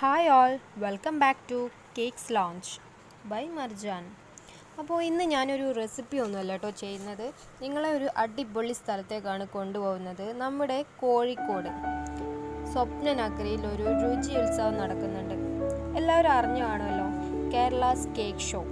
hi all welcome back to cakes lounge by Marjan അപ്പോൾ ഇന്ന് ഞാനൊരു റെസിപ്പി ഒന്നുമല്ല കേട്ടോ ചെയ്യുന്നത് നിങ്ങളെ ഒരു അടിപൊളി സ്ഥലത്തേക്കാണ് കൊണ്ടുപോകുന്നത് നമ്മുടെ കോഴിക്കോട് സ്വപ്ന നഗരിയിൽ ഒരു രുചി ഉത്സവം നടക്കുന്നുണ്ട് എല്ലാവരും അറിഞ്ഞു കാണുമല്ലോ കേരളാസ് കേക്ക് ഷോ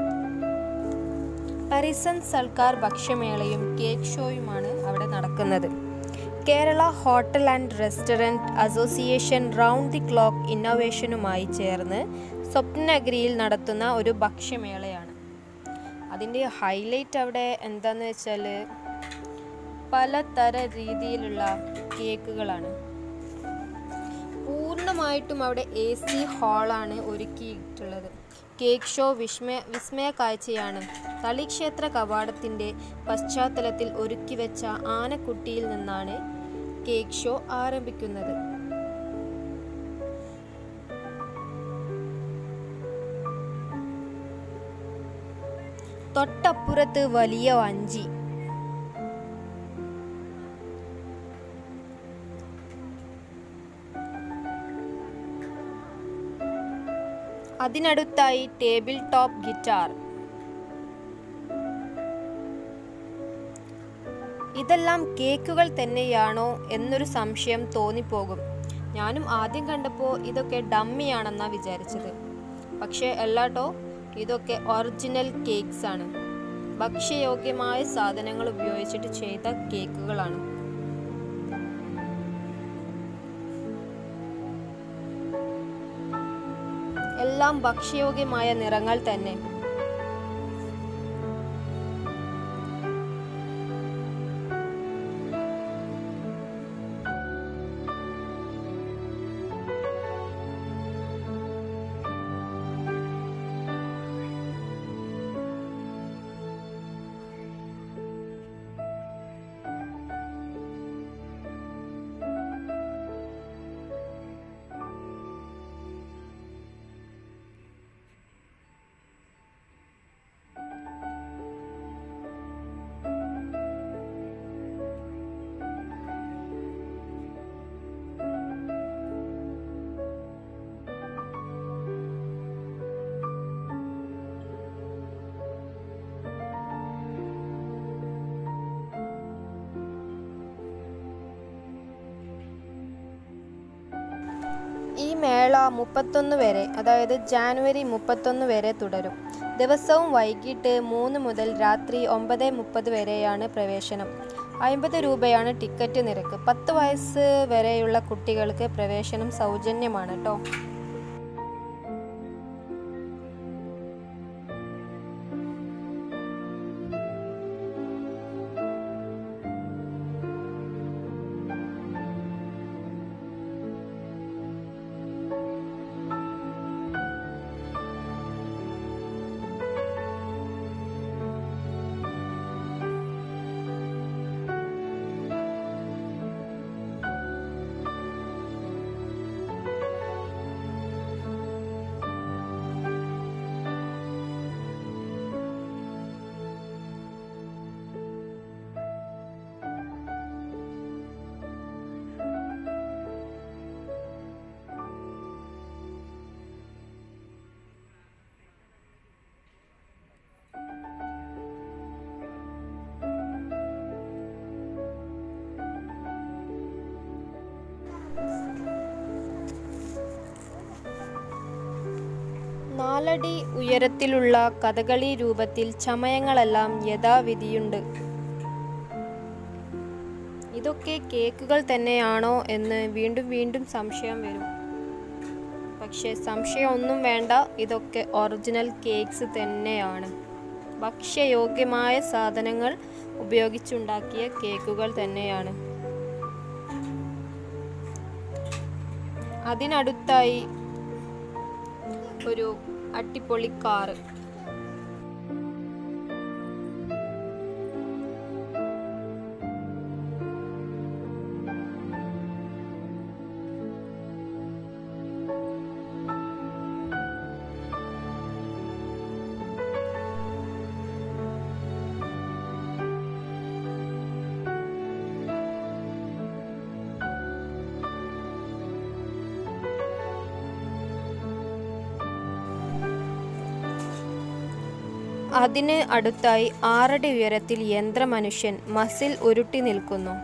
പരിസൻ സൽക്കാർ ഭക്ഷ്യമേളയും കേക്ക് ഷോയുമാണ് അവിടെ നടക്കുന്നത് Kerala hotel and restaurant association round the clock ഇന്നോവേഷനുമായി ചേർന്ന് സ്വപ്നഗിരിയിൽ നടത്തുന്ന ഒരു ഭക്ഷ്യമേളയാണ് അതിൻ്റെ ഹൈലൈറ്റ് അവിടെ എന്താണെന്ന് വെച്ചാൽ പലതര രീതിയിലുള്ള കേക്കുകളാണ് പൂർണ്ണമായിട്ടും അവിടെ എ സി ഹാളാണ് ഒരുക്കിയിട്ടുള്ളത് കേക്ക് ഷോ വിസ്മയ വിസ്മയ കാഴ്ചയാണ് തളിക്ഷേത്ര കവാടത്തിൻ്റെ പശ്ചാത്തലത്തിൽ ഒരുക്കി വെച്ച ആനക്കുട്ടിയിൽ നിന്നാണ് കേക്ക് ഷോ ആരംഭിക്കുന്നത് തൊട്ടപ്പുറത്ത് വലിയ വഞ്ചി അതിനടുത്തായി ടേബിൾ ടോപ്പ് ഗിറ്റാർ ഇതെല്ലാം കേക്കുകൾ തന്നെയാണോ എന്നൊരു സംശയം തോന്നിപ്പോകും ഞാനും ആദ്യം കണ്ടപ്പോൾ ഇതൊക്കെ ഡമ്മിയാണെന്നാ വിചാരിച്ചത് പക്ഷേ അല്ലാട്ടോ ഇതൊക്കെ ഒറിജിനൽ കേക്ക്സ് ആണ് ഭക്ഷ്യയോഗ്യമായ സാധനങ്ങൾ ഉപയോഗിച്ചിട്ട് ചെയ്ത കേക്കുകളാണ് എല്ലാം ഭക്ഷ്യയോഗ്യമായ നിറങ്ങൾ തന്നെ ഈ മേള മുപ്പത്തൊന്ന് വരെ അതായത് ജാനുവരി മുപ്പത്തൊന്ന് വരെ തുടരും ദിവസവും വൈകിട്ട് മൂന്ന് മുതൽ രാത്രി ഒമ്പത് മുപ്പത് വരെയാണ് പ്രവേശനം അമ്പത് രൂപയാണ് ടിക്കറ്റ് നിരക്ക് പത്ത് വയസ്സ് വരെയുള്ള കുട്ടികൾക്ക് പ്രവേശനം സൗജന്യമാണ് കേട്ടോ നാലടി ഉയരത്തിലുള്ള കഥകളി രൂപത്തിൽ ചമയങ്ങളെല്ലാം യഥാവിധിയുണ്ട് ഇതൊക്കെ കേക്കുകൾ തന്നെയാണോ എന്ന് വീണ്ടും വീണ്ടും സംശയം വരും പക്ഷേ സംശയമൊന്നും വേണ്ട ഇതൊക്കെ ഒറിജിനൽ കേക്ക്സ് തന്നെയാണ് ഭക്ഷ്യയോഗ്യമായ സാധനങ്ങൾ ഉപയോഗിച്ചുണ്ടാക്കിയ കേക്കുകൾ തന്നെയാണ് അതിനടുത്തായി ഒരു അട്ടിപ്പൊളി കാറ് അതിന് അടുത്തായി ആറടി ഉയരത്തിൽ യന്ത്രമനുഷ്യൻ മസിൽ ഉരുട്ടി നിൽക്കുന്നു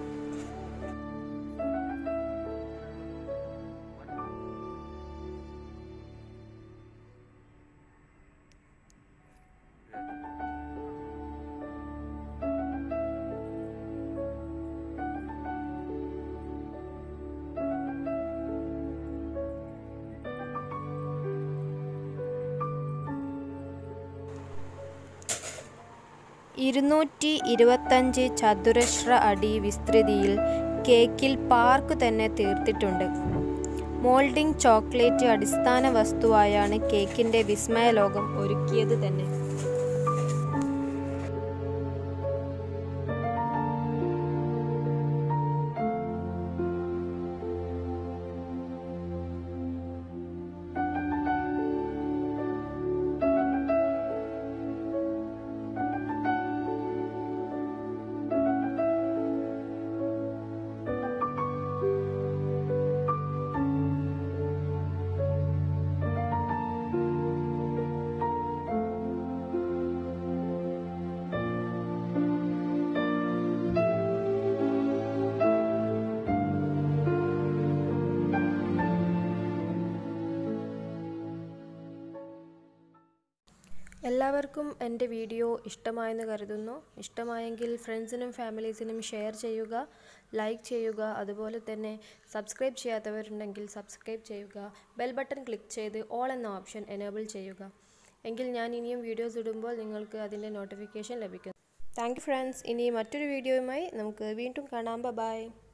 ഇരുന്നൂറ്റി ഇരുപത്തഞ്ച് ചതുരശ്ര അടി വിസ്തൃതിയിൽ കേക്കിൽ പാർക്ക് തന്നെ തീർത്തിട്ടുണ്ട് മോൾഡിംഗ് ചോക്ലേറ്റ് അടിസ്ഥാന വസ്തുവായാണ് കേക്കിൻ്റെ വിസ്മയലോകം ഒരുക്കിയത് തന്നെ എല്ലാവർക്കും എൻ്റെ വീഡിയോ ഇഷ്ടമായെന്ന് കരുതുന്നു ഇഷ്ടമായെങ്കിൽ ഫ്രണ്ട്സിനും ഫാമിലീസിനും ഷെയർ ചെയ്യുക ലൈക്ക് ചെയ്യുക അതുപോലെ തന്നെ സബ്സ്ക്രൈബ് ചെയ്യാത്തവരുണ്ടെങ്കിൽ സബ്സ്ക്രൈബ് ചെയ്യുക ബെൽ ബട്ടൺ ക്ലിക്ക് ചെയ്ത് ഓൾ എന്ന ഓപ്ഷൻ എനേബിൾ ചെയ്യുക എങ്കിൽ ഞാൻ ഇനിയും വീഡിയോസ് ഇടുമ്പോൾ നിങ്ങൾക്ക് അതിൻ്റെ നോട്ടിഫിക്കേഷൻ ലഭിക്കും താങ്ക് യു ഫ്രണ്ട്സ് ഇനി മറ്റൊരു വീഡിയോയുമായി നമുക്ക് വീണ്ടും കാണാം ബൈ